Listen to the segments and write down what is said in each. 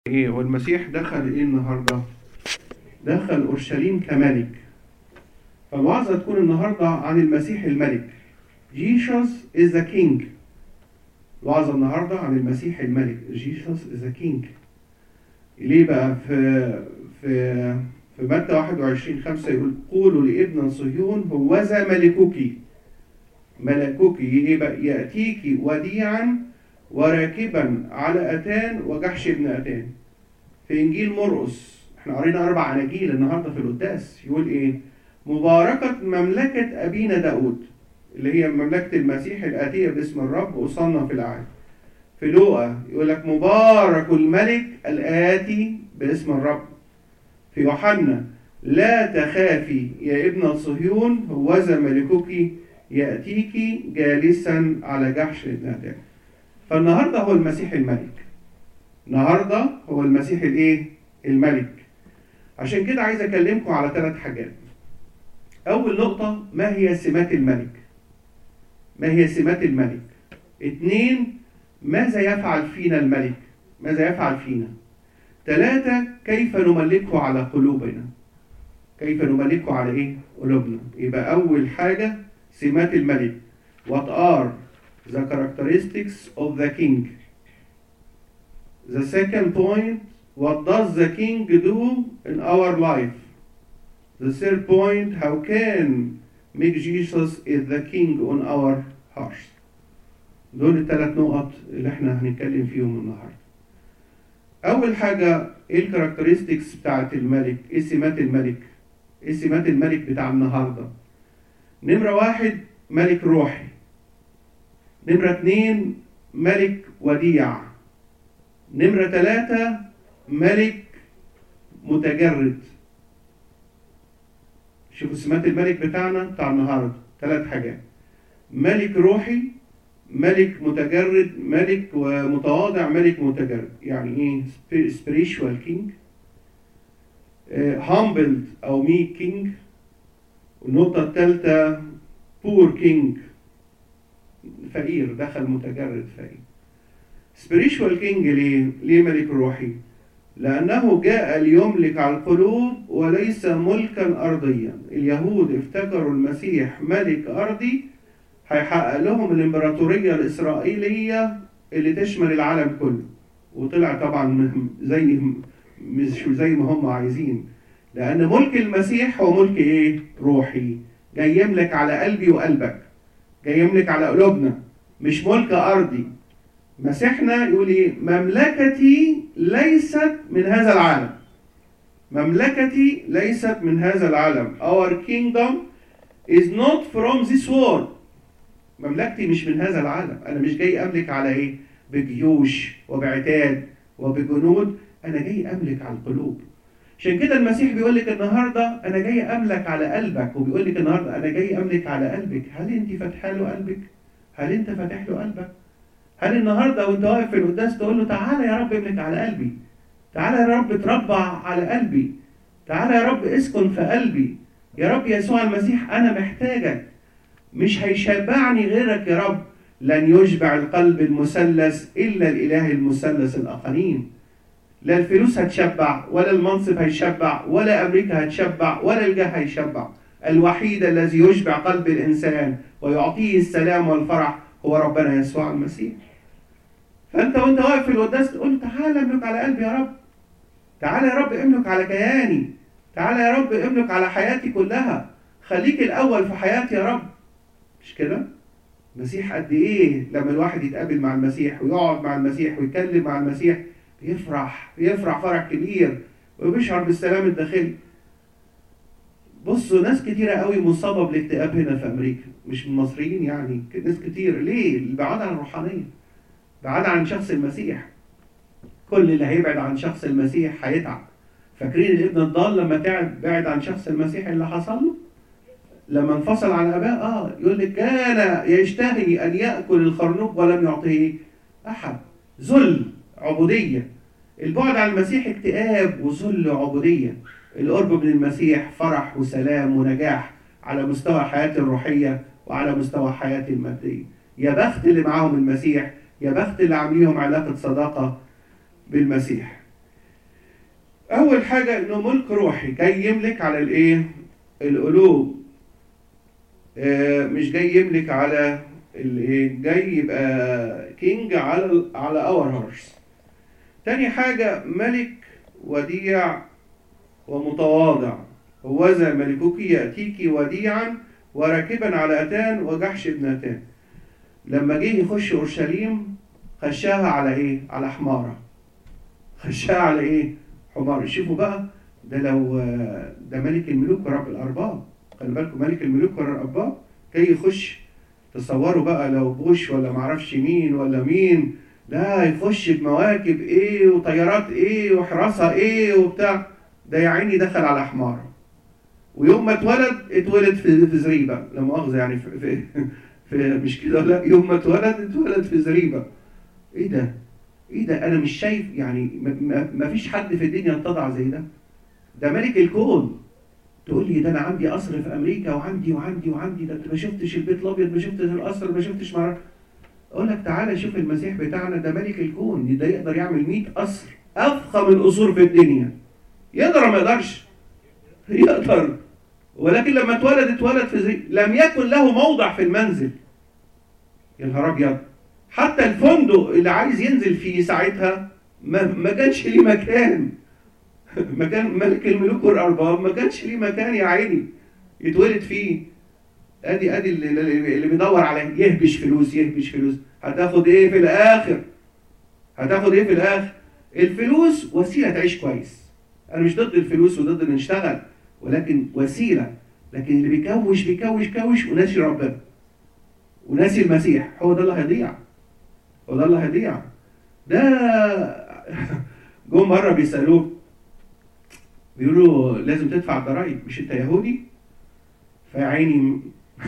ايه والمسيح دخل ايه النهارده دخل اورشليم كملك فالوعظه تكون النهارده عن المسيح الملك جيسوس is the king الوعظه النهارده عن المسيح الملك جيسوس is the king ليه بقى في في في متى 21 5 يقول قولوا لابن صهيون هوذا ملكك ملكك ايه بقى ياتيك وديعا وراكبا على اتان وجحش ابن اتان في انجيل مرقس احنا قرينا اربع اناجيل النهارده في القداس يقول ايه مباركه مملكه ابينا داود اللي هي مملكه المسيح الاتيه باسم الرب وصلنا في العالم في لوقا يقول لك مبارك الملك الاتي باسم الرب في يوحنا لا تخافي يا ابن صهيون هوذا ملكك ياتيك جالسا على جحش ابن اتان فالنهارده هو المسيح الملك النهارده هو المسيح الايه الملك عشان كده عايز اكلمكم على ثلاث حاجات اول نقطه ما هي سمات الملك ما هي سمات الملك اثنين ماذا يفعل فينا الملك ماذا يفعل فينا ثلاثة كيف نملكه على قلوبنا كيف نملكه على ايه قلوبنا يبقى اول حاجة سمات الملك what are the characteristics of the king the second point what does the king do in our life the third point how can make Jesus is the king on our hearts دول الثلاث نقط اللي احنا هنتكلم فيهم النهارده اول حاجه ايه الكاركترستكس بتاعت الملك ايه سمات الملك ايه سمات الملك بتاع النهارده نمره واحد ملك روحي نمره اتنين ملك وديع نمره ثلاثة ملك متجرد شوفوا سمات الملك بتاعنا بتاع النهارده ثلاث حاجات ملك روحي ملك متجرد ملك ومتواضع ملك متجرد يعني ايه spiritual king humbled او meek king والنقطة الثالثة poor king فقير دخل متجرد فقير spiritual king ليه؟ ليه ملك روحي؟ لأنه جاء ليملك على القلوب وليس ملكا أرضيا اليهود افتكروا المسيح ملك أرضي هيحقق لهم الامبراطورية الإسرائيلية اللي تشمل العالم كله وطلع طبعا زي مش زي ما هم عايزين لأن ملك المسيح هو ملك إيه؟ روحي جاي يملك على قلبي وقلبك جاي يملك على قلوبنا مش ملك أرضي مسيحنا يقول إيه؟ مملكتي ليست من هذا العالم مملكتي ليست من هذا العالم Our kingdom is not from this world مملكتي مش من هذا العالم انا مش جاي املك على ايه بجيوش وبعتاد وبجنود انا جاي املك على القلوب عشان كده المسيح بيقول لك النهارده انا جاي املك على قلبك وبيقول لك النهارده انا جاي املك على قلبك هل انت فاتحه له قلبك هل انت فاتح له قلبك هل النهارده وانت واقف في القداس تقول له تعالى يا رب املك على قلبي تعالى يا رب اتربع على قلبي تعالى يا رب اسكن في قلبي يا رب يسوع المسيح انا محتاجك مش هيشبعني غيرك يا رب لن يشبع القلب المثلث إلا الإله المثلث الآخرين لا الفلوس هتشبع ولا المنصب هيشبع ولا أمريكا هتشبع ولا الجاه هيشبع الوحيد الذي يشبع قلب الإنسان ويعطيه السلام والفرح هو ربنا يسوع المسيح فأنت وأنت واقف في القداس تقول تعالى املك على قلبي يا رب تعالى يا رب املك على كياني تعالى يا رب املك على حياتي كلها خليك الأول في حياتي يا رب مش كده؟ المسيح قد ايه لما الواحد يتقابل مع المسيح ويقعد مع المسيح ويتكلم مع المسيح بيفرح بيفرح فرح كبير وبيشعر بالسلام الداخلي بصوا ناس كتيرة قوي مصابة بالاكتئاب هنا في أمريكا مش من المصريين يعني ناس كتير ليه؟ بعاد عن الروحانية بعاد عن شخص المسيح كل اللي هيبعد عن شخص المسيح هيتعب فاكرين الابن الضال لما تعب بعد عن شخص المسيح اللي حصل له؟ لما انفصل عن اباه اه يقول لك كان يشتهي ان ياكل الخرنوب ولم يعطيه احد ذل عبوديه البعد عن المسيح اكتئاب وذل عبوديه القرب من المسيح فرح وسلام ونجاح على مستوى حياتي الروحيه وعلى مستوى حياتي الماديه يا بخت اللي معاهم المسيح يا بخت اللي عامليهم علاقه صداقه بالمسيح اول حاجه انه ملك روحي جاي يملك على الايه القلوب آه، مش جاي يملك على الايه جاي يبقى كينج على على اور هورس تاني حاجه ملك وديع ومتواضع هوذا ملكك ياتيك وديعا وراكبا على اتان وجحش ابن اتان لما جه يخش اورشليم خشاها على ايه على حماره خشاها على ايه حمار شوفوا بقى ده لو ده ملك الملوك ورب الارباب خلي بالكم ملك الملوك ورب الارباب جاي يخش تصوروا بقى لو بوش ولا معرفش مين ولا مين لا يخش بمواكب ايه وطيارات ايه وحراسه ايه وبتاع ده يا عيني دخل على حماره ويوم ما اتولد اتولد في في زريبه لا مؤاخذه يعني في, في, في مش كده لا يوم ما اتولد اتولد في زريبه ايه ده؟ ايه ده انا مش شايف يعني ما فيش حد في الدنيا اتضع زي ده ده ملك الكون تقول لي ده انا عندي قصر في امريكا وعندي وعندي وعندي ده انت ما شفتش البيت الابيض ما شفتش القصر ما شفتش معرفة اقول لك تعالى شوف المسيح بتاعنا ده ملك الكون ده يقدر يعمل 100 قصر افخم القصور في الدنيا يقدر ما يقدرش يقدر ولكن لما اتولد اتولد في زي لم يكن له موضع في المنزل يا نهار ابيض حتى الفندق اللي عايز ينزل فيه ساعتها ما, ما كانش ليه مكان مكان ملك الملوك والارباب ما كانش ليه مكان يا عيني يتولد فيه ادي ادي اللي, اللي بيدور على يهبش فلوس يهبش فلوس هتاخد ايه في الاخر هتاخد ايه في الاخر الفلوس وسيله تعيش كويس انا مش ضد الفلوس وضد ان نشتغل ولكن وسيله لكن اللي بيكوش بيكوش كوش وناسي ربنا وناسي المسيح هو ده اللي هيضيع هو ده اللي هيضيع ده جم مره بيسالوه بيقولوا لازم تدفع الضرايب مش انت يهودي فيا عيني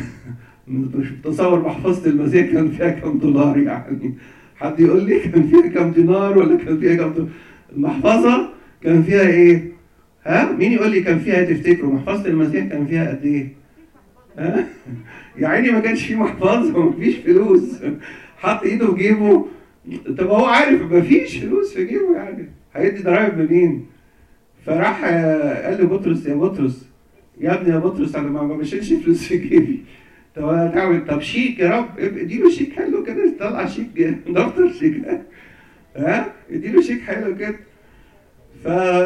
مش متصور محفظه المسيح كان فيها كام دولار يعني حد يقول لي كان فيها كام دينار ولا كان فيها كام دولار المحفظه كان فيها ايه؟ ها؟ مين يقول لي كان فيها تفتكروا محفظه المسيح كان فيها قد ايه؟ ها؟ يا عيني ما كانش في محفظه ومفيش فلوس حط ايده في جيبه طب هو عارف ما فيش فلوس في جيبه يعني هيدي ضرايب منين؟ فراح قال لي بطرس يا بطرس يا ابني يا بطرس انا ما بشيلش فلوس في جيبي طب هتعمل طب شيك يا رب اديله شيك حلو كده طلع شيك دفتر شيك ها اديله شيك حلو كده ف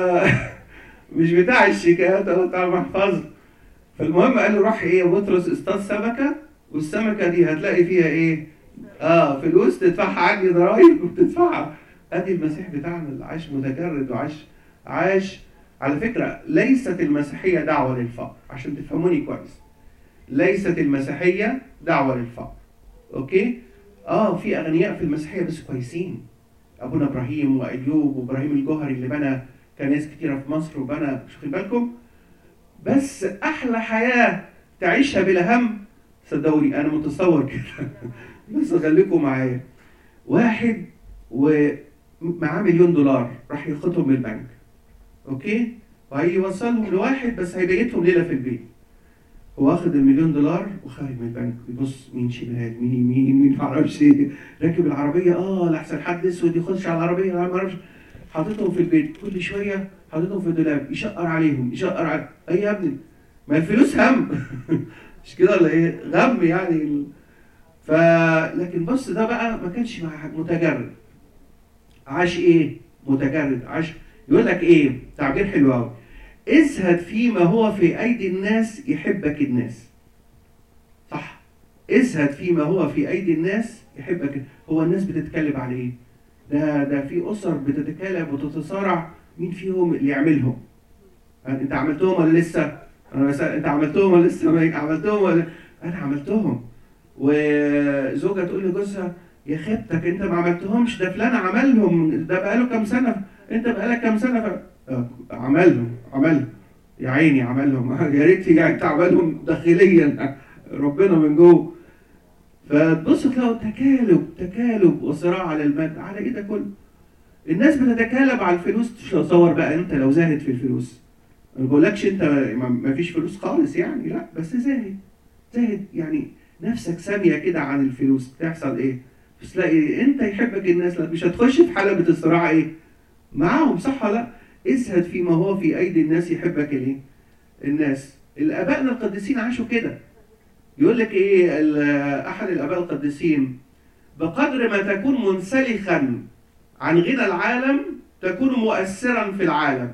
مش بتاع الشيكات ولا بتاع المحفظه فالمهم قال له روح ايه يا بطرس اصطاد سمكه والسمكه دي هتلاقي فيها ايه؟ اه فلوس تدفعها عني ضرايب وتدفعها ادي المسيح بتاعنا اللي عاش متجرد وعاش عاش على فكرة ليست المسيحية دعوة للفقر عشان تفهموني كويس ليست المسيحية دعوة للفقر أوكي؟ آه في أغنياء في المسيحية بس كويسين أبونا إبراهيم وأيوب وإبراهيم الجوهري اللي بنى كنائس كتيرة في مصر وبنى مش واخد بالكم؟ بس أحلى حياة تعيشها بلا هم صدقوني أنا متصور كده بس خليكم معايا واحد ومعاه مليون دولار راح ياخدهم من البنك اوكي وهيوصلهم لواحد بس هيبيتهم ليله في البيت هو واخد المليون دولار وخارج من البنك يبص مين شمال مين يمين مين معرفش ايه راكب العربيه اه لحسن حد اسود يخش على العربيه انا معرفش حاططهم في البيت كل شويه حاططهم في الدولاب يشقر عليهم يشقر على اي يا ابني ما الفلوس هم مش كده ولا ايه غم يعني ف لكن بص ده بقى ما كانش متجرد عاش ايه متجرد عاش يقول لك ايه تعبير حلو قوي ازهد فيما هو في ايدي الناس يحبك الناس صح ازهد فيما هو في ايدي الناس يحبك هو الناس بتتكلم على ايه ده ده في اسر بتتكلم وتتصارع مين فيهم اللي يعملهم انت عملتهم ولا لسه انا بسأل انت عملتهم ولا لسه ما عملتهم ولا انا عملتهم وزوجة تقول لجوزها يا خيبتك انت ما عملتهمش ده فلان عملهم ده بقاله كام سنه انت بقالك كام سنه ف... عملهم عملهم يا عيني عملهم يا ريت يعني تعملهم داخليا ربنا من جوه فتبص تلاقوا تكالب تكالب وصراع على المال على ايه ده كله الناس بتتكالب على الفلوس تصور بقى انت لو زاهد في الفلوس ما بقولكش انت ما فيش فلوس خالص يعني لا بس زاهد زاهد يعني نفسك ساميه كده عن الفلوس تحصل ايه؟ بس تلاقي انت يحبك الناس لا مش هتخش في حلبة الصراع ايه؟ معاهم صح ولا لا؟ ازهد فيما هو في ايدي الناس يحبك الايه الناس الابائنا القديسين عاشوا كده يقول لك ايه ال- احد الاباء القديسين بقدر ما تكون منسلخا عن غنى العالم تكون مؤثرا في العالم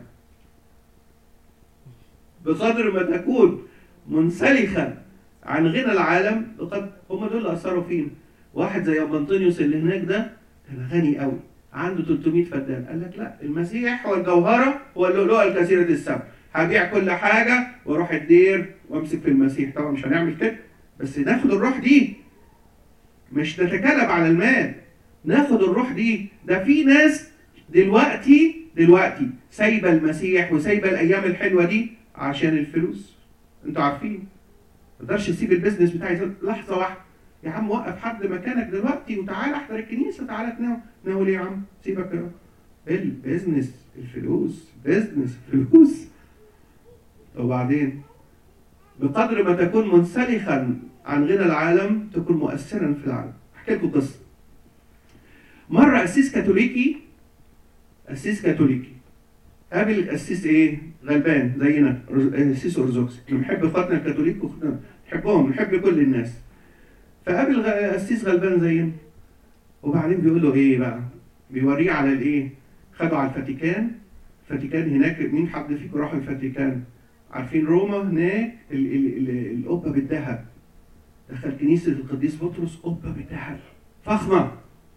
بقدر ما تكون منسلخا عن غنى العالم لقد هم دول اللي اثروا فينا واحد زي ابو انطونيوس اللي هناك ده كان غني قوي عنده 300 فدان قال لك لا المسيح هو الجوهره هو اللؤلؤه الكثيره الثمن هبيع كل حاجه واروح الدير وامسك في المسيح طبعا مش هنعمل كده بس ناخد الروح دي مش نتكلم على المال ناخد الروح دي ده في ناس دلوقتي دلوقتي سايبه المسيح وسايبه الايام الحلوه دي عشان الفلوس انتوا عارفين ما تقدرش تسيب البيزنس بتاعي لحظه واحده يا عم وقف حد مكانك دلوقتي وتعالى احضر الكنيسه تعالى تناول ناول ايه يا عم سيبك يا البيزنس الفلوس بيزنس فلوس وبعدين بقدر ما تكون منسلخا عن غنى العالم تكون مؤثرا في العالم احكي لكم قصه مره قسيس كاثوليكي قسيس كاثوليكي قابل قسيس ايه غلبان زينا قسيس ارثوذكسي بنحب اخواتنا الكاثوليك واخواتنا نحبهم نحب كل الناس فقابل غ- قسيس غلبان زينا وبعدين بيقول له ايه بقى بيوريه على الايه خدوا على الفاتيكان الفاتيكان هناك مين حد فيكم راح الفاتيكان عارفين روما هناك ال- ال- ال- القبه بالذهب دخل كنيسه القديس بطرس قبه بالذهب فخمه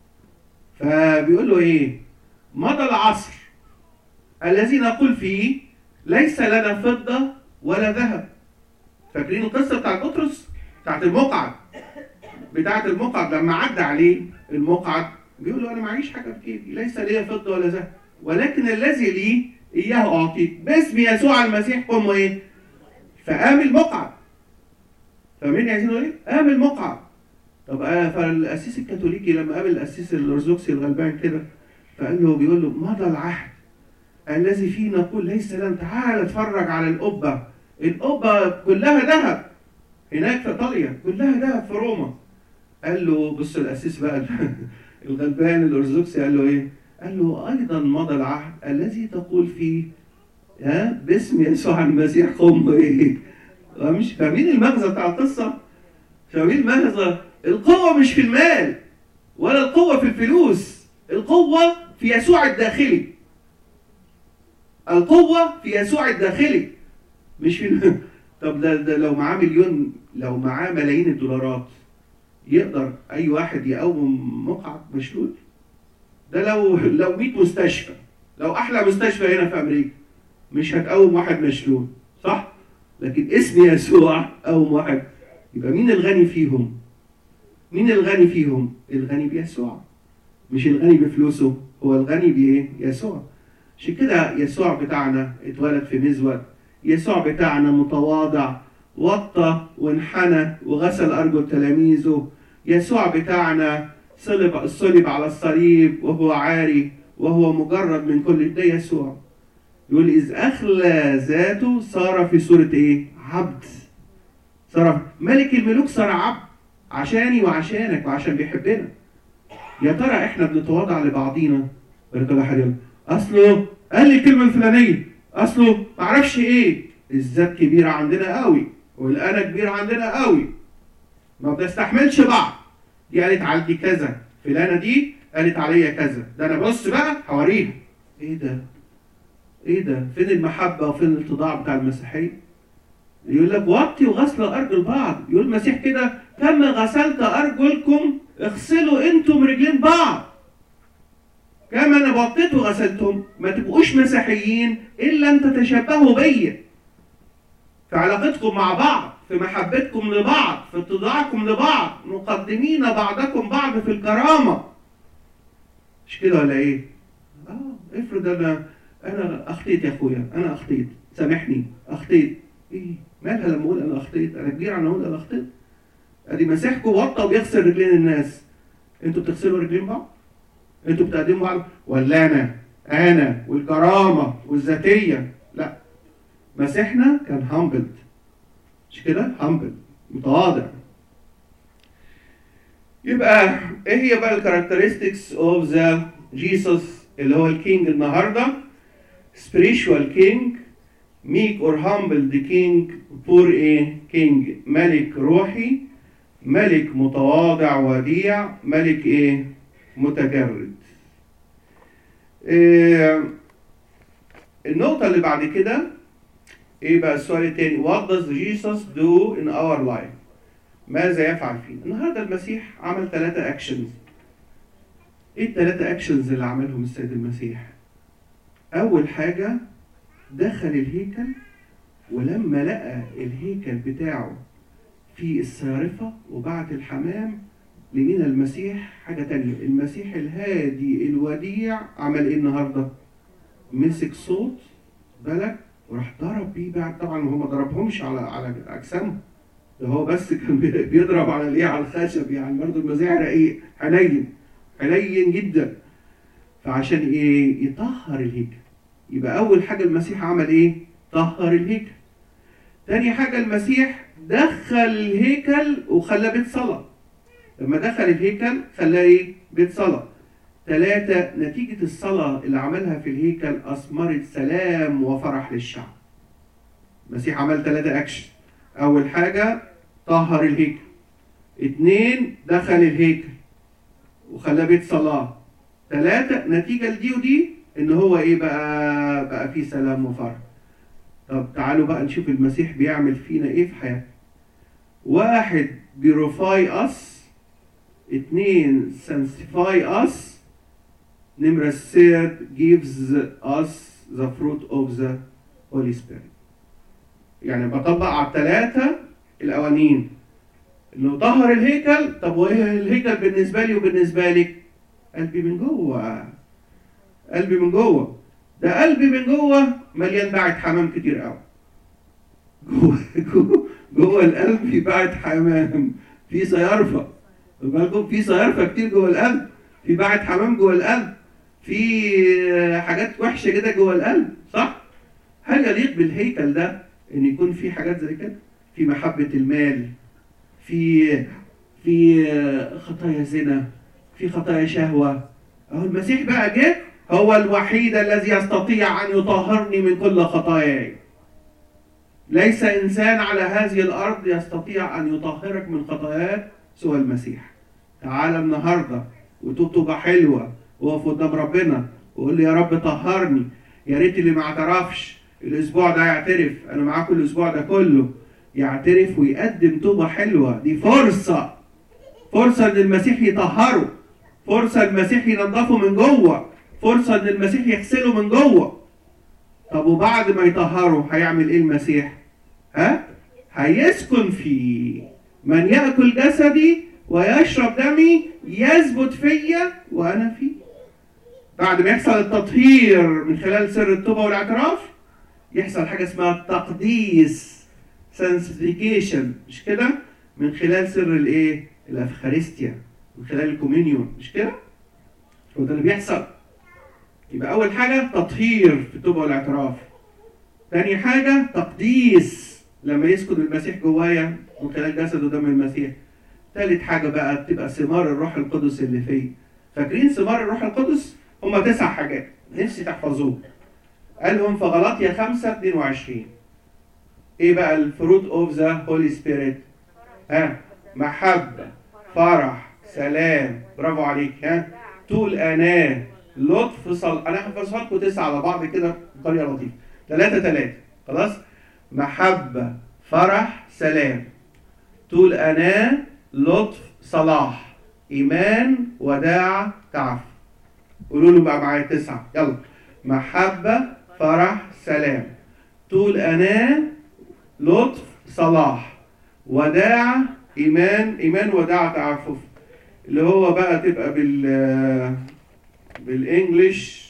فبيقول له ايه مضى العصر الذي نقول فيه ليس لنا فضه ولا ذهب فاكرين القصه بتاعت بطرس بتاعت المقعد بتاعت المقعد لما عدى عليه المقعد بيقول له انا معيش حاجه في جيبي ليس لي فضه ولا ذهب ولكن الذي لي اياه اعطيك باسم يسوع المسيح قم ايه فقام المقعد فمين عايزين ايه قام المقعد طب آه فالقسيس الكاثوليكي لما قابل القسيس الارثوذكسي الغلبان كده فقال له بيقول له مضى العهد الذي فيه نقول ليس لنا تعال اتفرج على القبه القبه كلها ذهب هناك في ايطاليا كلها ذهب في روما قال له بص القسيس بقى الغلبان الارثوذكسي قال له ايه؟ قال له ايضا مضى العهد الذي تقول فيه ها باسم يسوع المسيح قم ايه؟ مش فاهمين المغزى بتاع القصه؟ فاهمين المغزى؟ القوه مش في المال ولا القوه في الفلوس القوه في يسوع الداخلي القوه في يسوع الداخلي مش في طب ده, ده لو معاه مليون لو معاه ملايين الدولارات يقدر اي واحد يقوم مقعد مشلول ده لو لو 100 مستشفى لو احلى مستشفى هنا في امريكا مش هتقوم واحد مشلول صح لكن اسم يسوع قوم واحد يبقى مين الغني فيهم مين الغني فيهم الغني بيسوع مش الغني بفلوسه هو الغني بايه يسوع عشان كده يسوع بتاعنا اتولد في مزود يسوع بتاعنا متواضع وطى وانحنى وغسل ارجل تلاميذه يسوع بتاعنا صلب صلب على الصليب وهو عاري وهو مجرد من كل ده يسوع يقول إذ أخلى ذاته صار في صورة إيه؟ عبد صار ملك الملوك صار عبد عشاني وعشانك وعشان بيحبنا يا ترى احنا بنتواضع لبعضينا ولا كل واحد يقول اصله قال لي الكلمه الفلانيه اصله معرفش ايه الذات كبيره عندنا قوي والانا كبيره عندنا قوي ما بنستحملش بعض دي قالت على دي كذا فلانه دي قالت عليا كذا ده انا بص بقى هوريها ايه ده ايه ده فين المحبه وفين الاتضاع بتاع المسيحيه يقول لك وطي وغسل ارجل بعض يقول المسيح كده كما غسلت ارجلكم اغسلوا انتم رجلين بعض كما انا وطيت وغسلتم ما تبقوش مسيحيين الا ان تتشبهوا بيا في علاقتكم مع بعض في محبتكم لبعض في اتضاعكم لبعض مقدمين بعضكم بعض في الكرامه مش كده ولا ايه اه افرض انا انا اخطيت يا اخويا انا اخطيت سامحني اخطيت ايه مالها لما اقول انا اخطيت انا كبير على اقول انا اخطيت ادي مسيحكم وطى وبيغسل رجلين الناس انتوا بتغسلوا رجلين بعض انتوا بتقدموا بعض ولا انا انا والكرامه والذاتيه لا مسيحنا كان هامبلد مش كده هامبل متواضع يبقى ايه هي بقى الكاركترستكس اوف ذا جيسس اللي هو الكينج النهارده spiritual king meek or humble the king poor a king ملك روحي ملك متواضع وديع ملك ايه متجرد إيه النقطة اللي بعد كده ايه بقى السؤال التاني what does Jesus do in our life ماذا يفعل فينا النهارده المسيح عمل ثلاثة اكشنز ايه الثلاثة اكشنز اللي عملهم السيد المسيح اول حاجة دخل الهيكل ولما لقى الهيكل بتاعه في الصارفة وبعت الحمام لقينا المسيح حاجة تانية المسيح الهادي الوديع عمل ايه النهاردة مسك صوت بالك وراح ضرب بيه بعد طبعا هو ما ضربهمش على على اجسامهم ده هو بس كان بيضرب على الايه على الخشب يعني برضه المسيح رقيق حنين حنين جدا فعشان ايه يطهر الهيكل يبقى اول حاجه المسيح عمل ايه طهر الهيكل تاني حاجه المسيح دخل الهيكل وخلاه بيت صلاه لما دخل الهيكل خلاه ايه بيت صلاه ثلاثة نتيجة الصلاة اللي عملها في الهيكل أثمرت سلام وفرح للشعب. المسيح عمل ثلاثة أكشن. أول حاجة طهر الهيكل. اتنين دخل الهيكل وخلاه بيت صلاة. ثلاثة نتيجة لدي ودي إن هو إيه بقى بقى فيه سلام وفرح. طب تعالوا بقى نشوف المسيح بيعمل فينا إيه في حياتنا. واحد بيروفاي أس اتنين sanctify us نمرة third gives us the fruit of the Holy Spirit يعني بطبق على الثلاثة الأولانيين إنه طهر الهيكل طب وإيه الهيكل بالنسبة لي وبالنسبة لك؟ قلبي من جوه قلبي من جوه ده قلبي من جوه مليان باعت حمام كتير قوي جوه جوه جوه القلب في باعت حمام في صيارفه بالكم في صيارفه كتير جوه القلب في باعت حمام جوه القلب في حاجات وحشه كده جوه القلب صح هل يليق بالهيكل ده ان يكون في حاجات زي كده في محبه المال في في خطايا زنا في خطايا شهوه اهو المسيح بقى جه هو الوحيد الذي يستطيع ان يطهرني من كل خطاياي ليس انسان على هذه الارض يستطيع ان يطهرك من خطاياك سوى المسيح تعالى النهارده وتوب توبه حلوه وقف قدام ربنا وقول لي يا رب طهرني يا ريت اللي ما اعترفش الاسبوع ده يعترف انا معاكم الاسبوع ده كله يعترف ويقدم توبه حلوه دي فرصه فرصه ان المسيح يطهره فرصه المسيح ينظفه من جوه فرصه ان المسيح يغسله من جوه طب وبعد ما يطهره هيعمل ايه المسيح ها هيسكن فيه من ياكل جسدي ويشرب دمي يثبت فيا وانا فيه بعد ما يحصل التطهير من خلال سر التوبه والاعتراف يحصل حاجه اسمها التقديس سانسيفيكيشن مش كده من خلال سر الايه الافخارستيا من خلال الكومينيون مش كده هو ده اللي بيحصل يبقى اول حاجه تطهير في التوبه والاعتراف تاني حاجه تقديس لما يسكن المسيح جوايا من خلال جسد ودم المسيح ثالث حاجة بقى بتبقى ثمار الروح القدس اللي فيه فاكرين ثمار الروح القدس؟ هما تسع حاجات نفسي تحفظوه قالهم في غلطية 5 22 ايه بقى الفروت اوف ذا هولي سبيريت؟ ها محبة فرح سلام برافو عليك ها طول أناة لطف صل أنا هحفظها لكم تسعة على بعض كده بطريقة لطيفة ثلاثة ثلاثة خلاص محبة فرح سلام طول أناة لطف صلاح إيمان وداع تعف قولوا له بقى معايا تسعة يلا محبة فرح سلام طول أناة لطف صلاح وداع إيمان إيمان وداع تعفف اللي هو بقى تبقى بال بالإنجلش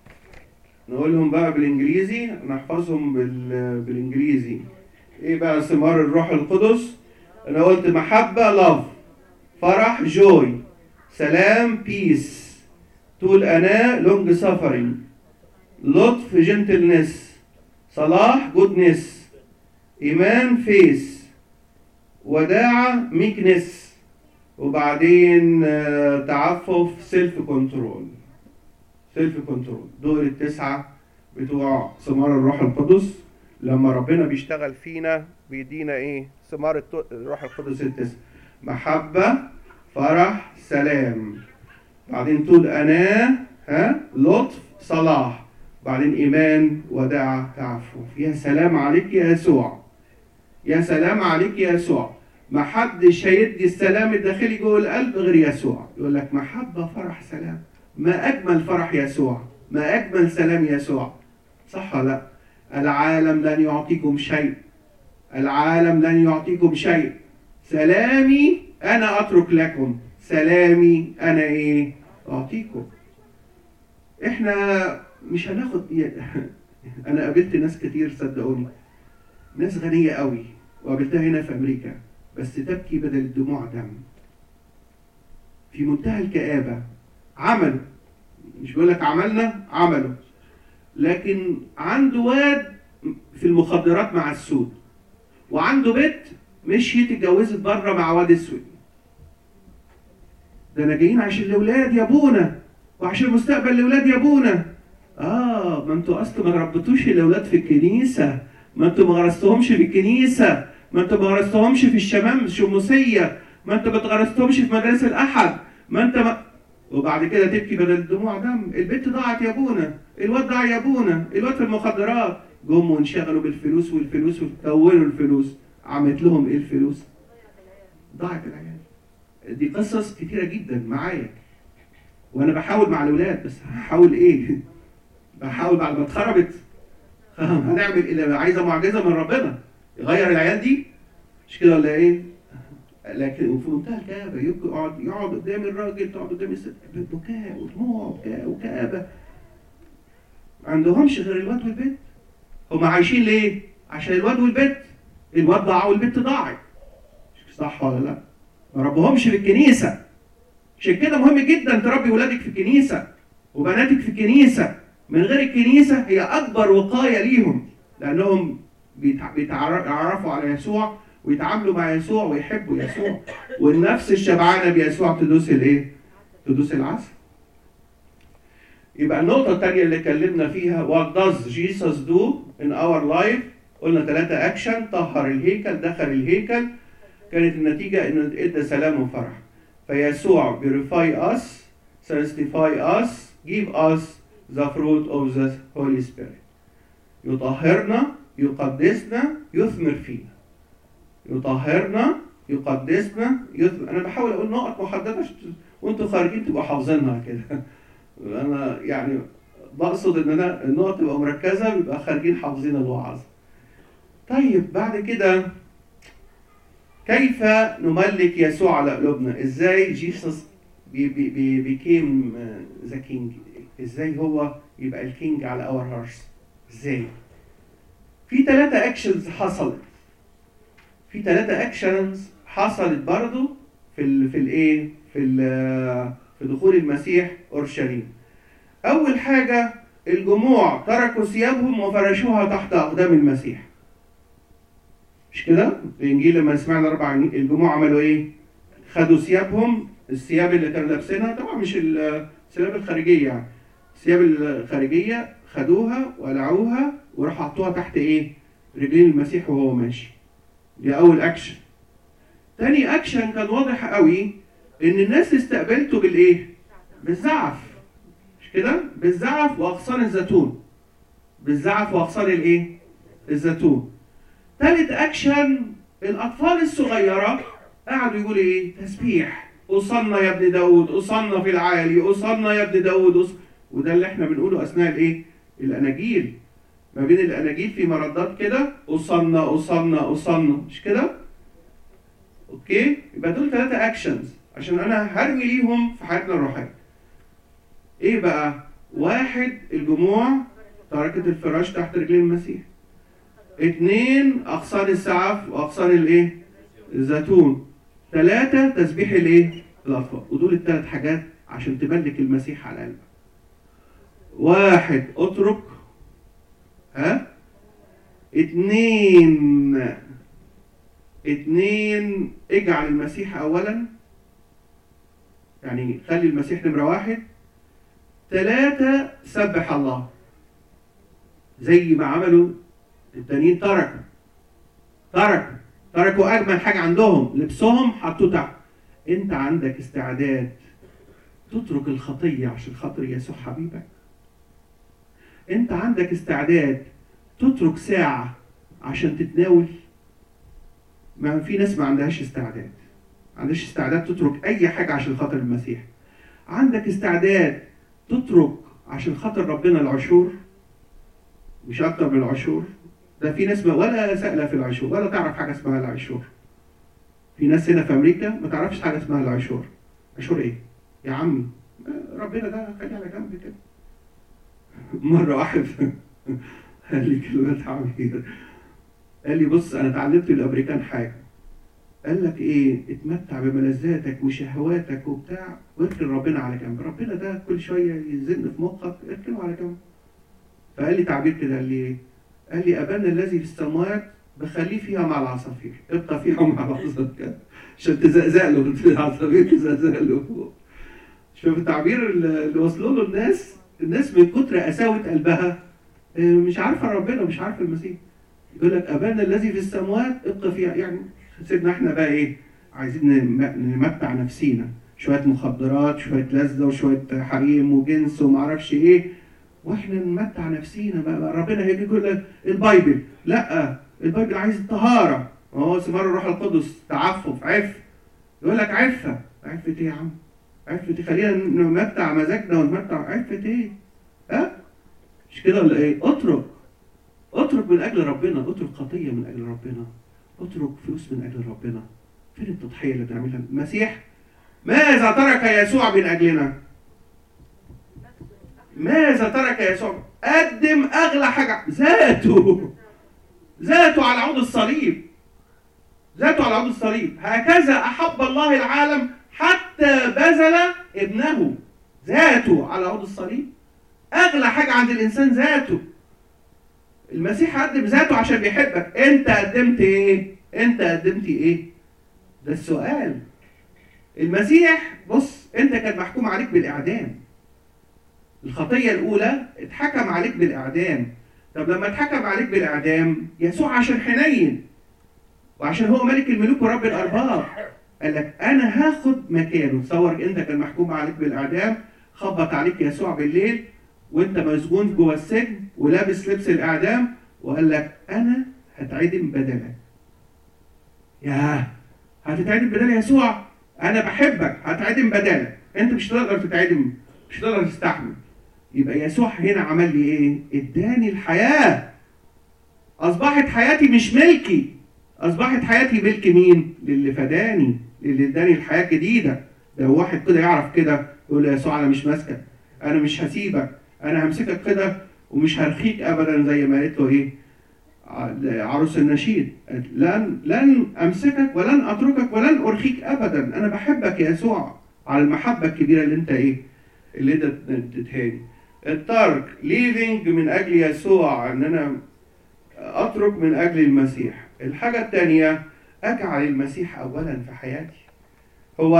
نقولهم بقى بالإنجليزي نحفظهم بال... بالإنجليزي إيه بقى ثمار الروح القدس انا قلت محبة love فرح joy سلام peace طول أناة long suffering لطف gentleness صلاح goodness إيمان faith وداعة meekness وبعدين تعفف self control self control دول التسعة بتوع ثمار الروح القدس لما ربنا بيشتغل فينا بيدينا ايه ثمار الت- الروح القدس التسع محبة فرح سلام بعدين طول أناة ها لطف صلاح بعدين إيمان وداعة تعفف يا سلام عليك يا يسوع يا سلام عليك يا يسوع ما حدش هيدي السلام الداخلي جوه القلب غير يسوع يقول لك محبة فرح سلام ما أجمل فرح يسوع ما أجمل سلام يسوع صح ولا لا العالم لن يعطيكم شيء العالم لن يعطيكم شيء سلامي أنا أترك لكم سلامي أنا إيه أعطيكم إحنا مش هناخد أنا قابلت ناس كتير صدقوني ناس غنية قوي وقابلتها هنا في أمريكا بس تبكي بدل الدموع دم في منتهى الكآبة عملوا مش بقول لك عملنا عملوا لكن عنده واد في المخدرات مع السود وعنده بنت مشيت اتجوزت بره مع واد اسود ده انا جايين عشان الاولاد يا ابونا وعشان مستقبل الاولاد يا ابونا اه ما انتوا اصلا ما ربطوش الاولاد في الكنيسه ما انتوا ما غرستهمش في الكنيسه ما انتوا ما غرستهمش في الشمام الشموسيه ما انتوا ما غرستهمش في مدارس الاحد ما انت ما وبعد كده تبكي بدل الدموع دم البنت ضاعت يا ابونا الواد ضاع يا ابونا الواد في المخدرات جم وانشغلوا بالفلوس والفلوس وكونوا الفلوس عملت لهم ايه الفلوس ضاعت العيال دي قصص كتيره جدا معايا وانا بحاول مع الاولاد بس هحاول ايه بحاول بعد ما اتخربت هنعمل ايه عايزه معجزه من ربنا يغير العيال دي مش كده ولا ايه لكن في منتهى الكآبة يقعد يقعد قدام الراجل تقعد قدام الست بكاء ودموع وبكاء وكآبة ما عندهمش غير الواد والبنت هم عايشين ليه؟ عشان الواد والبنت الواد ضاع والبنت ضاعت صح ولا لا؟ ما ربهمش في الكنيسة عشان كده مهم جدا تربي ولادك في الكنيسة وبناتك في الكنيسة من غير الكنيسة هي أكبر وقاية ليهم لأنهم بيتع- بيتعرفوا على يسوع ويتعاملوا مع يسوع ويحبوا يسوع والنفس الشبعانه بيسوع تدوس الايه؟ تدوس العسل. يبقى النقطة الثانية اللي اتكلمنا فيها what does Jesus do in our life؟ قلنا ثلاثة أكشن طهر الهيكل دخل الهيكل كانت النتيجة إنه ادى سلام وفرح. فيسوع purify us, sanctify us, give us the fruit of the Holy Spirit. يطهرنا يقدسنا يثمر فينا. يطهرنا يقدسنا يثمر انا بحاول اقول نقط محدده عشان وانتوا خارجين تبقوا حافظينها كده انا يعني بقصد ان انا النقط تبقى مركزه بيبقى خارجين حافظين الوعظ طيب بعد كده كيف نملك يسوع على قلوبنا ازاي جيسس بيكيم ذا كينج ازاي هو يبقى الكينج على اور هارس ازاي في ثلاثة اكشنز حصلت في ثلاثة اكشنز حصلت برضو في ال في الايه في ال في دخول المسيح اورشليم اول حاجة الجموع تركوا ثيابهم وفرشوها تحت اقدام المسيح مش كده الانجيل لما سمعنا اربع الجموع عملوا ايه خدوا ثيابهم الثياب اللي كانوا لابسينها طبعا مش الثياب الخارجيه يعني الثياب الخارجيه خدوها ولعوها وراحوا حطوها تحت ايه رجلين المسيح وهو ماشي دي اول اكشن تاني اكشن كان واضح قوي ان الناس استقبلته بالايه بالزعف مش كده بالزعف واغصان الزيتون بالزعف واغصان الايه الزيتون تالت اكشن الاطفال الصغيره قعدوا يقولوا ايه تسبيح اوصلنا يا ابن داود اوصلنا في العالي اوصلنا يا ابن داود أوص... وده اللي احنا بنقوله اثناء الايه الاناجيل ما بين الاناجيل في مردات كده اوصلنا اوصلنا اوصلنا مش كده اوكي يبقى دول ثلاثه اكشنز عشان انا هرمي ليهم في حياتنا الروحيه ايه بقى واحد الجموع تركت الفراش تحت رجلين المسيح اثنين اغصان السعف واغصان الايه الزيتون ثلاثة تسبيح الايه الاطفال ودول الثلاث حاجات عشان تملك المسيح على قلبك واحد اترك ها اتنين اتنين اجعل المسيح اولا يعني خلي المسيح نمرة واحد ثلاثة سبح الله زي ما عملوا التانيين تركوا تركوا تركوا اجمل حاجه عندهم لبسهم حطوه تحت انت عندك استعداد تترك الخطيه عشان خاطر يسوع حبيبك انت عندك استعداد تترك ساعه عشان تتناول ما في ناس ما عندهاش استعداد ما عندهاش استعداد تترك اي حاجه عشان خاطر المسيح عندك استعداد تترك عشان خاطر ربنا العشور مش اكتر من العشور ده في ناس ما ولا سائله في العشور ولا تعرف حاجه اسمها العشور في ناس هنا في امريكا ما تعرفش حاجه اسمها العشور عشور ايه يا عمي ربنا ده خليه على جنب كده مره واحد قال لي كلمات عمير قال لي بص انا اتعلمت الامريكان حاجه قال لك ايه اتمتع بملذاتك وشهواتك وبتاع واركن ربنا على جنب ربنا ده كل شويه يزن في مخك اركنه على جنب فقال لي تعبير كده قال لي ايه قال لي ابانا الذي في السماوات بخليه فيها مع العصافير ابقى فيها مع العصافير عشان تزقزق له العصافير تزقزق له شوف التعبير اللي وصلوا له الناس الناس من كتر قساوه قلبها مش عارفه ربنا مش عارفه المسيح يقول لك ابانا الذي في السماوات ابقى فيها يعني سيبنا احنا بقى ايه عايزين نمتع نفسينا شويه مخدرات شويه لذه وشويه حريم وجنس وما اعرفش ايه واحنا نمتع نفسينا بقى ربنا هيجي يقول لك البايبل لا البايبل عايز الطهاره هو ثمار الروح القدس تعفف عف يقول لك عفه عفه ايه يا عم عفه ايه خلينا نمتع مزاجنا ونمتع عفه ايه ها مش كده ولا ايه اترك اترك من اجل ربنا اترك خطيه من اجل ربنا اترك فلوس من اجل ربنا فين التضحيه اللي بنعملها المسيح ماذا ترك يسوع من اجلنا ماذا ترك يسوع قدم اغلى حاجه ذاته ذاته على عود الصليب ذاته على عود الصليب هكذا احب الله العالم حتى بذل ابنه ذاته على عود الصليب اغلى حاجه عند الانسان ذاته المسيح قدم ذاته عشان بيحبك انت قدمت ايه انت قدمت ايه ده السؤال المسيح بص انت كان محكوم عليك بالاعدام الخطيه الاولى اتحكم عليك بالاعدام طب لما اتحكم عليك بالاعدام يسوع عشان حنين وعشان هو ملك الملوك ورب الارباب قال لك انا هاخد مكانه تصور انت كان محكوم عليك بالاعدام خبط عليك يسوع بالليل وانت مسجون جوه السجن ولابس لبس الاعدام وقال لك انا هتعدم بدلك يا هتتعدم بدل يسوع انا بحبك هتعدم بدلك انت مش هتقدر تتعدم مش هتقدر تستحمل يبقى يسوع هنا عمل لي ايه اداني الحياه اصبحت حياتي مش ملكي اصبحت حياتي ملك مين للي فداني للي اداني الحياه الجديده لو واحد كده يعرف كده يقول يا يسوع انا مش ماسكك انا مش هسيبك انا همسكك كده ومش هرخيك ابدا زي ما قالت له ايه عروس النشيد لن لن امسكك ولن اتركك ولن ارخيك ابدا انا بحبك يا يسوع على المحبه الكبيره اللي انت ايه اللي انت اديتهاني الترك ليفينج من اجل يسوع ان انا اترك من اجل المسيح الحاجه الثانيه اجعل المسيح اولا في حياتي هو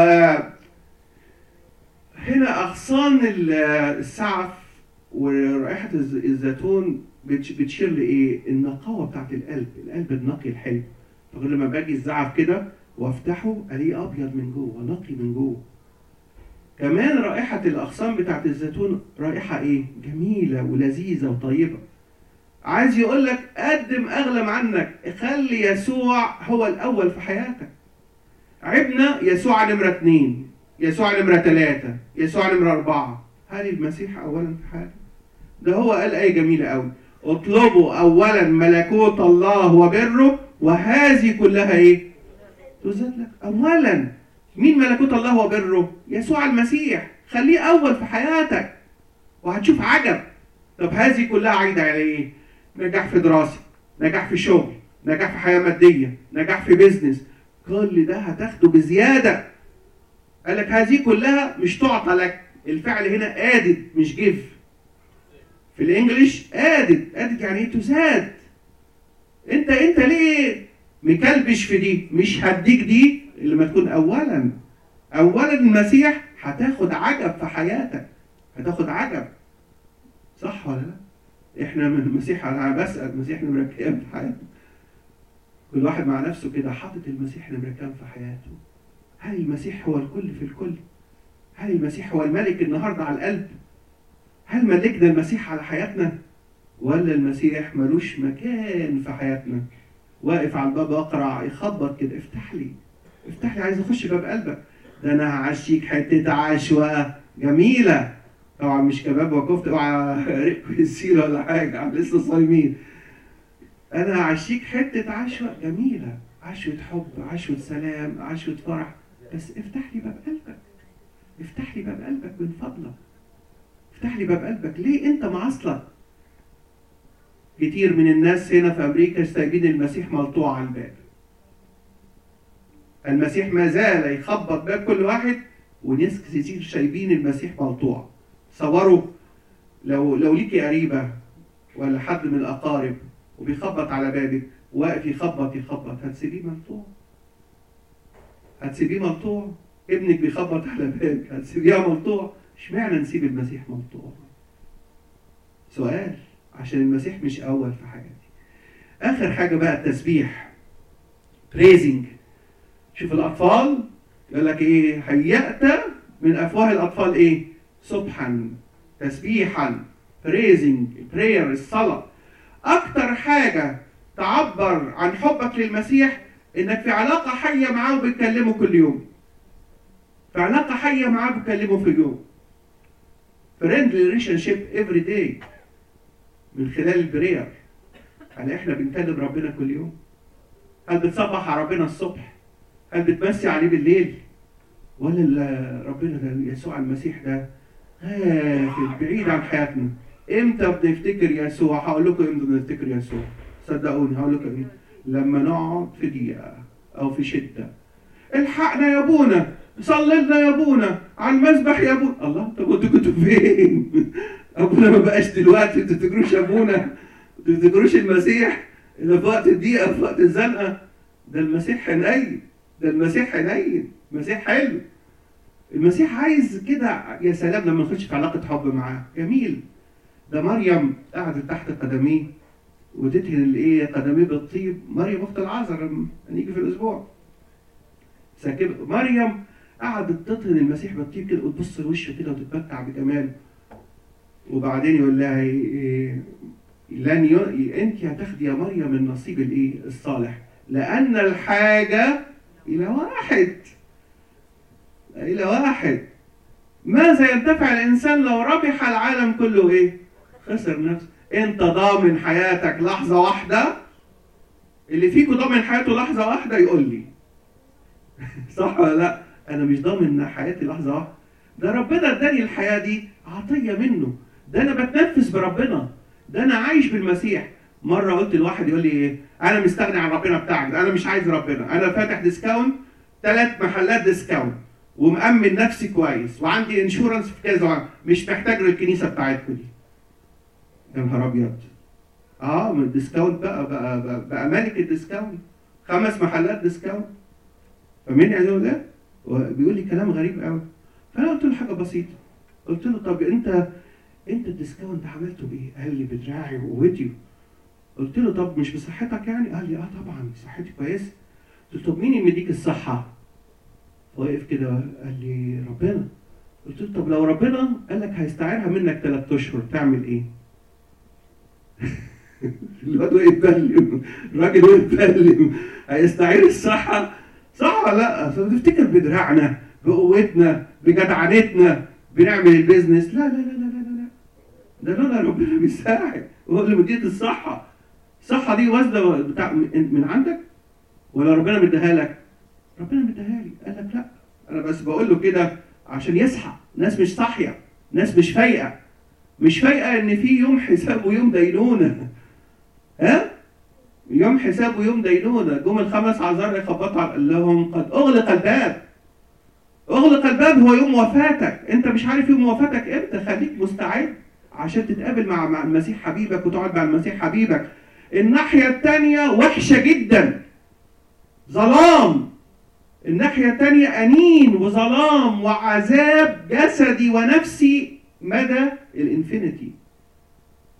هنا اغصان السعف ورائحه الزيتون بتشير لايه؟ النقاوه بتاعت القلب، القلب النقي الحلو. فغير لما باجي الزعف كده وافتحه الاقيه ابيض من جوه، نقي من جوه. كمان رائحه الاغصان بتاعت الزيتون رائحه ايه؟ جميله ولذيذه وطيبه. عايز يقول لك قدم اغلى عنك، خلي يسوع هو الاول في حياتك. عبنا يسوع نمره اثنين، يسوع نمره ثلاثه، يسوع نمره اربعه. هل المسيح اولا في حياتك؟ ده هو قال ايه جميله قوي اطلبوا اولا ملكوت الله وبره وهذه كلها ايه تزاد لك اولا مين ملكوت الله وبره يسوع المسيح خليه اول في حياتك وهتشوف عجب طب هذه كلها عايده على ايه نجاح في دراسه نجاح في شغل نجاح في حياه ماديه نجاح في بيزنس كل ده هتاخده بزياده قال لك هذه كلها مش تعطى لك الفعل هنا ادد مش جيف في الانجليش ادد ادد يعني ايه تزاد انت انت ليه مكلبش في دي مش هديك دي اللي ما تكون اولا اولا المسيح هتاخد عجب في حياتك هتاخد عجب صح ولا لا احنا من المسيح انا بسال المسيح نمره كام في حياتنا كل واحد مع نفسه كده حاطط المسيح نمره كام في حياته هل المسيح هو الكل في الكل هل المسيح هو الملك النهارده على القلب هل ملكنا المسيح على حياتنا ولا المسيح ملوش مكان في حياتنا واقف على الباب اقرع يخبط كده افتح لي افتح لي عايز اخش باب قلبك ده انا هعشيك حته عشوه جميله طبعا مش كباب وكفته اوعى ريقكم يسيل ولا حاجه لسه صايمين انا هعشيك حته عشوه جميله عشوه حب عشوه سلام عشوه فرح بس افتح لي باب قلبك افتح لي باب قلبك من فضلك افتح لي باب قلبك ليه انت معصلك كتير من الناس هنا في امريكا سايبين المسيح ملطوع على الباب المسيح ما زال يخبط باب كل واحد وناس كتير سايبين المسيح ملطوع صوروا لو لو ليكي قريبه ولا حد من الاقارب وبيخبط على بابك واقف يخبط يخبط هتسيبيه ملطوع هتسيبيه ملطوع ابنك بيخبط على بابك هتسيبيها ملطوع اشمعنى نسيب المسيح ملطوع سؤال عشان المسيح مش اول في حياتي اخر حاجه بقى التسبيح praising شوف الاطفال يقول لك ايه هيأت من افواه الاطفال ايه سبحا تسبيحا praising prayer الصلاه اكتر حاجه تعبر عن حبك للمسيح انك في علاقه حيه معاه وبتكلمه كل يوم في علاقه حيه معاه بتكلمه في اليوم friendly relationship every day من خلال البرير هل احنا بنكلم ربنا كل يوم هل بتصبح على ربنا الصبح هل بتمسي عليه بالليل ولا ربنا ده يسوع المسيح ده غافل بعيد عن حياتنا امتى بنفتكر يسوع هقول لكم امتى بنفتكر يسوع صدقوني هقول لكم امتى لما نقعد في ضيقه او في شده الحقنا يا ابونا صلي لنا يا ابونا على المذبح يا ابونا الله طب انتوا كنتوا فين؟ ابونا ما بقاش دلوقتي انتوا تفتكروش ابونا انتوا تفتكروش المسيح اللي في وقت الضيقه في وقت الزنقه ده المسيح حنين ده المسيح حنين المسيح حلو المسيح عايز كده يا سلام لما نخش في علاقه حب معاه جميل ده مريم قعدت تحت قدميه وتدهن الايه قدميه بالطيب مريم اخت العذراء لما نيجي في الاسبوع ساكب مريم قعدت تطهن المسيح بالطيب كده وتبص لوشه كده وتتمتع بجماله وبعدين يقول لها إيه لن ي... انت هتاخدي يا مريم النصيب الايه الصالح لان الحاجه الى واحد الى واحد ماذا ينتفع الانسان لو ربح العالم كله ايه خسر نفسه انت ضامن حياتك لحظه واحده اللي فيكم ضامن حياته لحظه واحده يقول لي صح ولا لا انا مش ضامن حياتي لحظه واحده ده ربنا اداني الحياه دي عطيه منه ده انا بتنفس بربنا ده انا عايش بالمسيح مره قلت لواحد يقول لي ايه انا مستغني عن ربنا بتاعك انا مش عايز ربنا انا فاتح ديسكاونت ثلاث محلات ديسكاونت ومأمن نفسي كويس وعندي انشورنس في كذا مش محتاج للكنيسه بتاعتكم دي يا نهار ابيض اه من الديسكاونت بقى بقى, بقى, بقى ملك الديسكاونت خمس محلات ديسكاونت فاهمين يعني ده؟ بيقول لي كلام غريب قوي فانا قلت له حاجه بسيطه قلت له طب انت انت الديسكاونت عملته بايه؟ قال لي بدراعي وقوتي قلت له طب مش بصحتك يعني؟ قال لي اه طبعا صحتي كويسه قلت له طب مين اللي مديك الصحه؟ وقف كده قال لي ربنا قلت له طب لو ربنا قال لك هيستعيرها منك ثلاث اشهر تعمل ايه؟ الواد وقف يتكلم الراجل وقف يتكلم هيستعير الصحه صح ولا لا؟ فبنفتكر بدراعنا بقوتنا بجدعنتنا بنعمل البيزنس لا لا لا لا لا لا ده لولا ربنا بيساعد هو اللي مديك الصحه الصحه دي وزنه بتاع من عندك ولا ربنا مديها لك؟ ربنا مديها لي قال لك لا انا بس بقول له كده عشان يصحى ناس مش صاحيه ناس مش فايقه مش فايقه ان في يوم حساب ويوم دينونه ها يوم حساب ويوم دينونه جم الخمس عذار يخبطوا قال لهم قد اغلق الباب اغلق الباب هو يوم وفاتك انت مش عارف يوم وفاتك امتى خليك مستعد عشان تتقابل مع مع المسيح حبيبك وتقعد مع المسيح حبيبك الناحيه الثانيه وحشه جدا ظلام الناحيه الثانيه انين وظلام وعذاب جسدي ونفسي مدى الانفينيتي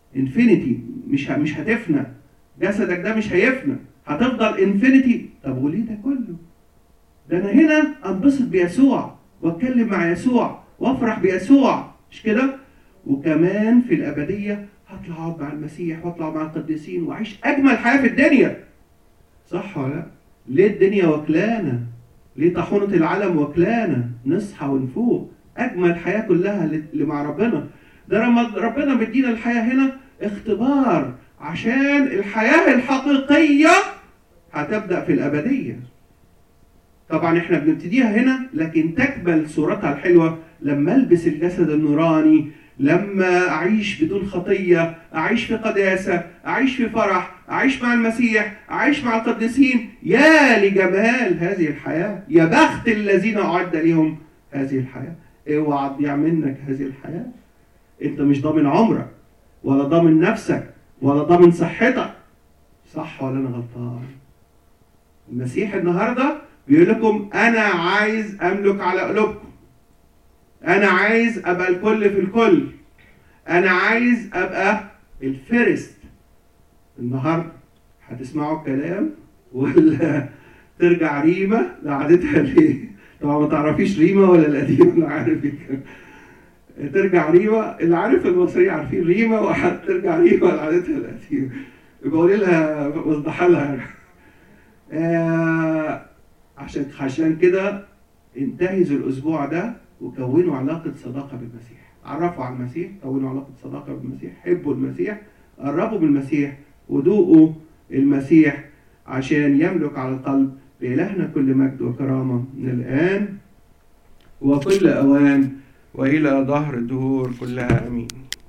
انفينيتي مش ه- مش هتفنى جسدك ده مش هيفنى هتفضل انفينيتي طب وليه ده كله ده انا هنا انبسط بيسوع واتكلم مع يسوع وافرح بيسوع مش كده وكمان في الابديه هطلع اقعد مع المسيح واطلع مع القديسين واعيش اجمل حياه في الدنيا صح ولا لا ليه الدنيا وكلانا ليه طاحونه العالم وكلانا نصحى ونفوق اجمل حياه كلها اللي مع ربنا ده لما ربنا مدينا الحياه هنا اختبار عشان الحياه الحقيقيه هتبدا في الابديه طبعا احنا بنبتديها هنا لكن تكمل صورتها الحلوه لما البس الجسد النوراني لما اعيش بدون خطيه اعيش في قداسه اعيش في فرح اعيش مع المسيح اعيش مع القديسين يا لجمال هذه الحياه يا بخت الذين اعد لهم هذه الحياه اوعى تضيع منك هذه الحياه انت مش ضامن عمرك ولا ضامن نفسك ولا ضامن صحتك صح ولا انا غلطان المسيح النهارده بيقول لكم انا عايز املك على قلوبكم انا عايز ابقى الكل في الكل انا عايز ابقى الفرست النهارده هتسمعوا الكلام ولا ترجع ريمه لعادتها ليه طبعا ما تعرفيش ريمه ولا القديم انا عارفك ترجع ريمه اللي عارف المصريين عارفين ريمه وهترجع ريمه لعادتها القديمه يبقى قولي لها وضحها لها آه عشان عشان كده انتهزوا الاسبوع ده وكونوا علاقه صداقه بالمسيح عرفوا على المسيح كونوا علاقه صداقه بالمسيح حبوا المسيح قربوا من المسيح وذوقوا المسيح عشان يملك على القلب لإلهنا كل مجد وكرامة من الآن وكل أوان وإلى ظهر الدهور كلها أمين